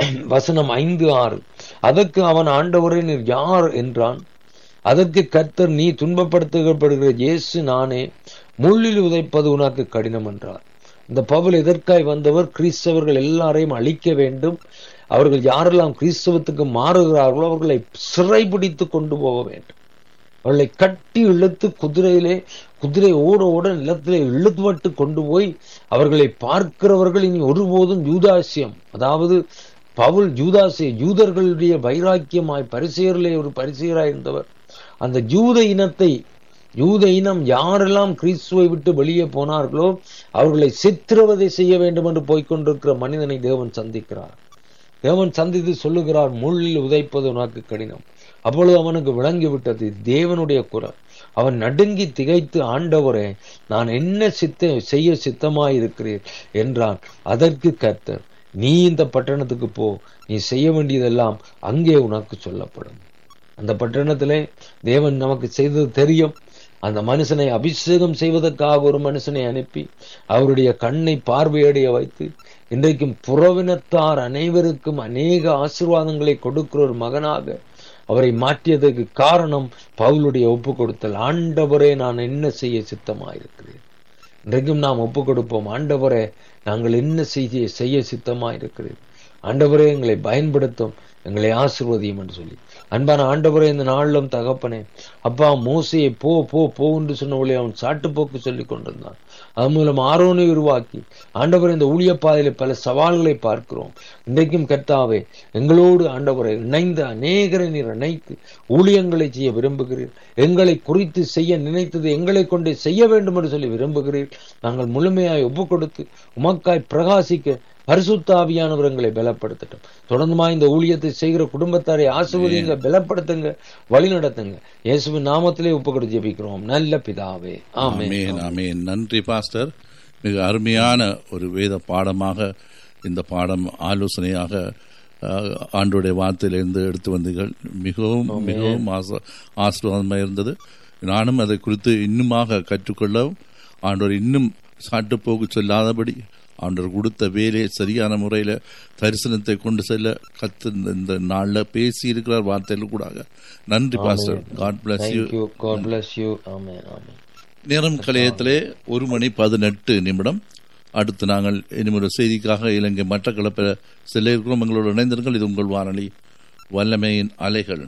வசனம் ஐந்து ஆறு அதற்கு அவன் ஆண்டவரே நீர் யார் என்றான் அதற்கு கர்த்தர் நீ துன்பப்படுத்தப்படுகிற இயேசு நானே முள்ளில் உதைப்பது உனக்கு கடினம் என்றார் இந்த பவுல் எதற்காய் வந்தவர் கிறிஸ்தவர்கள் எல்லாரையும் அழிக்க வேண்டும் அவர்கள் யாரெல்லாம் கிறிஸ்தவத்துக்கு மாறுகிறார்களோ அவர்களை சிறைபிடித்து கொண்டு போக வேண்டும் அவர்களை கட்டி இழுத்து குதிரையிலே குதிரை ஓட ஓட நிலத்திலே இழுத்துவட்டு கொண்டு போய் அவர்களை பார்க்கிறவர்கள் இனி ஒருபோதும் யூதாசியம் அதாவது பவுல் யூதாசிய யூதர்களுடைய வைராக்கியமாய் பரிசெயரிலே ஒரு பரிசெயராய் இருந்தவர் அந்த யூத இனத்தை யூத இனம் யாரெல்லாம் கிறிஸ்துவை விட்டு வெளியே போனார்களோ அவர்களை சித்திரவதை செய்ய வேண்டும் என்று போய்கொண்டிருக்கிற மனிதனை தேவன் சந்திக்கிறார் தேவன் சந்தித்து சொல்லுகிறார் முள்ளில் உதைப்பது உனக்கு கடினம் அப்பொழுது அவனுக்கு விளங்கி விட்டது தேவனுடைய குரல் அவன் நடுங்கி திகைத்து ஆண்டவரே நான் என்ன சித்த செய்ய சித்தமாயிருக்கிறேன் என்றான் அதற்கு கர்த்தர் நீ இந்த பட்டணத்துக்கு போ நீ செய்ய வேண்டியதெல்லாம் அங்கே உனக்கு சொல்லப்படும் அந்த பட்டணத்திலே தேவன் நமக்கு செய்தது தெரியும் அந்த மனுஷனை அபிஷேகம் செய்வதற்காக ஒரு மனுஷனை அனுப்பி அவருடைய கண்ணை பார்வையடைய வைத்து இன்றைக்கும் புறவினத்தார் அனைவருக்கும் அநேக ஆசீர்வாதங்களை கொடுக்கிற ஒரு மகனாக அவரை மாற்றியதற்கு காரணம் பவுலுடைய ஒப்பு கொடுத்தல் ஆண்டவரே நான் என்ன செய்ய சித்தமாயிருக்கிறேன் இன்றைக்கும் நாம் ஒப்பு கொடுப்போம் ஆண்டவரே நாங்கள் என்ன செய்ய செய்ய சித்தமாயிருக்கிறேன் ஆண்டவரே எங்களை பயன்படுத்தும் எங்களை ஆசிர்வதியும் என்று சொல்லி அன்பான ஆண்டவரே இந்த நாளிலும் தகப்பனே அப்பா மோசையை போ போ போ என்று சொன்னவளை அவன் சாட்டுப்போக்கு சொல்லி கொண்டிருந்தான் அது மூலம் ஆரோனை உருவாக்கி ஆண்டவரை இந்த ஊழிய பாதையில பல சவால்களை பார்க்கிறோம் இன்றைக்கும் கர்த்தாவே எங்களோடு ஆண்டவரை இணைந்து அநேகரை நீர் இணைத்து ஊழியங்களை செய்ய விரும்புகிறீர் எங்களை குறித்து செய்ய நினைத்தது எங்களை கொண்டே செய்ய வேண்டும் என்று சொல்லி விரும்புகிறீர் நாங்கள் முழுமையாய் ஒப்பு கொடுத்து உமக்காய் பிரகாசிக்க பரிசுத்தாவியானவர் எங்களை பலப்படுத்தட்டும் தொடர்ந்துமா இந்த ஊழியத்தை செய்கிற குடும்பத்தாரை ஆசிர்வதிங்க பலப்படுத்துங்க வழி நடத்துங்க இயேசுவின் நாமத்திலே ஒப்பு கொடுத்து ஜெபிக்கிறோம் நல்ல பிதாவே ஆமே ஆமேன் ஆமேன் நன்றி பாஸ்டர் மிக அருமையான ஒரு வேத பாடமாக இந்த பாடம் ஆலோசனையாக அஹ், ஆண்டோடைய வார்த்தையிலிருந்து எடுத்து வந்தீர்கள் மிகவும் மிகவும் ஆச- ஆசீர்வாதமாக இருந்தது நானும் அதை குறித்து இன்னுமாக கற்றுக்கொள்ளவும் ஆண்டவர் இன்னும் சாட்டுப்போக்கு சொல்லாதபடி ஆண்டவர் கொடுத்த வேலையை சரியான முறையில் தரிசனத்தை கொண்டு செல்ல கத்து இந்த- இந்த நாளில் பேசி இருக்கிறார் வார்த்தையில் கூட நன்றி pastor God bless you thank you God bless you ஆமே ஆமே நேரம் கலையத்திலே ஒரு மணி பதினெட்டு நிமிடம் அடுத்து நாங்கள் இனிமொரு செய்திக்காக இலங்கை மட்டக்களப்பில் செல்ல இருக்கிறோம் எங்களோடு இணைந்திருங்கள் இது உங்கள் வானொலி வல்லமையின் அலைகள்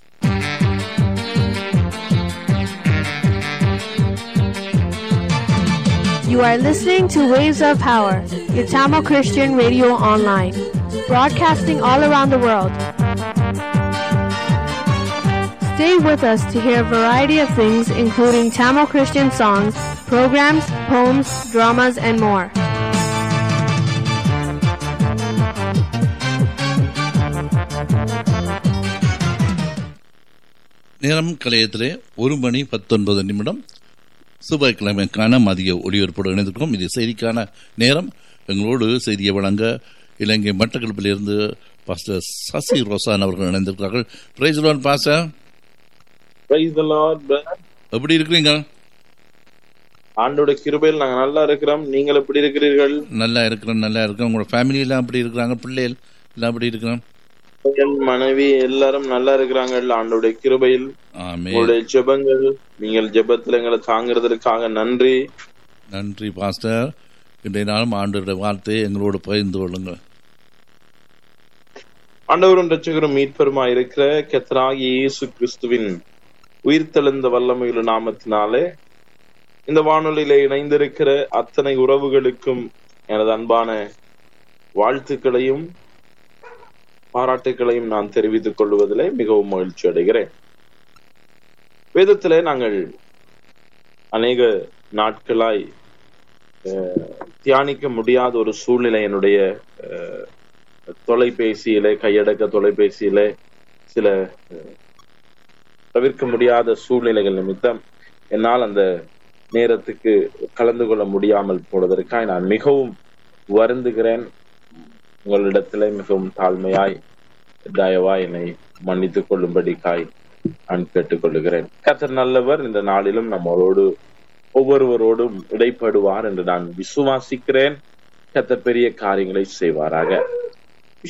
You are listening to Waves of Power, your Tamil Christian radio online, broadcasting all around the world. Stay with us to hear a variety of things, including Tamil Christian songs, programs, poems, dramas, and more. நேரம் கலையத்திலே ஒரு மணி பத்தொன்பது நிமிடம் செவ்வாய்க்கிழமைக்கான மதிய ஒளிபரப்போடு இணைந்திருக்கிறோம் இது செய்திக்கான நேரம் எங்களோடு செய்தியை வழங்க இலங்கை மட்டக்களப்பிலிருந்து பாஸ்டர் சசி ரோசான் அவர்கள் இணைந்திருக்கிறார்கள் praise lord pastor Praise the Lord, brother. எப்படி இருக்கிறீங்க ஆண்டோட கிருபையில் நாங்க நல்லா இருக்கிறோம் நீங்கள் எப்படி இருக்கிறீர்கள் நல்லா இருக்கிறோம் நல்லா இருக்கிறோம் உங்களோட ஃபேமிலி எல்லாம் அப்படி இருக்கிறாங்க பிள்ளைகள் எல்லாம் அப்படி இருக்கிறோம் என் மனைவி எல்லாரும் நல்லா இருக்கிறாங்க ஆண்டோட கிருபையில் ஆமே உங்களுடைய ஜெபங்கள் நீங்கள் ஜெபத்துல எங்களை தாங்கிறதுக்காக நன்றி நன்றி பாஸ்டர் இன்றைய நாளும் ஆண்டோட வார்த்தையை எங்களோடு பகிர்ந்து கொள்ளுங்கள் ஆண்டவரும் ரட்சகரும் மீட்பருமா இருக்கிற கெத்தராகி இயேசு கிறிஸ்துவின் உயிர்த்தெழுந்த வல்லமையுள்ள நாமத்தினாலே இந்த வானொலியில இணைந்திருக்கிற அத்தனை உறவுகளுக்கும் எனது அன்பான வாழ்த்துக்களையும் பாராட்டுக்களையும் நான் தெரிவித்துக் கொள்வதிலே மிகவும் மகிழ்ச்சி அடைகிறேன் வேதத்திலே நாங்கள் அநேக நாட்களாய் அஹ், தியானிக்க முடியாத ஒரு சூழ்நிலை என்னுடைய அஹ், தொலைபேசியிலே கையடக்க தொலைபேசியிலே சில அஹ், தவிர்க்க முடியாத சூழ்நிலைகள் நிமித்தம் என்னால் அந்த நேரத்துக்கு கலந்து கொள்ள முடியாமல் போனதற்காக நான் மிகவும் வருந்துகிறேன் உங்களிடத்திலே மிகவும் தாழ்மையாய் தயவாய் என்னை மன்னித்துக் கொள்ளும்படிக்காய் நான் கேட்டுக்கொள்ளுகிறேன் கர்த்தர் நல்லவர் இந்த நாளிலும் நம்மளோடு ஒவ்வொருவரோடும் இடைப்படுவார் என்று நான் விசுவாசிக்கிறேன் கர்த்தர் பெரிய காரியங்களை செய்வாராக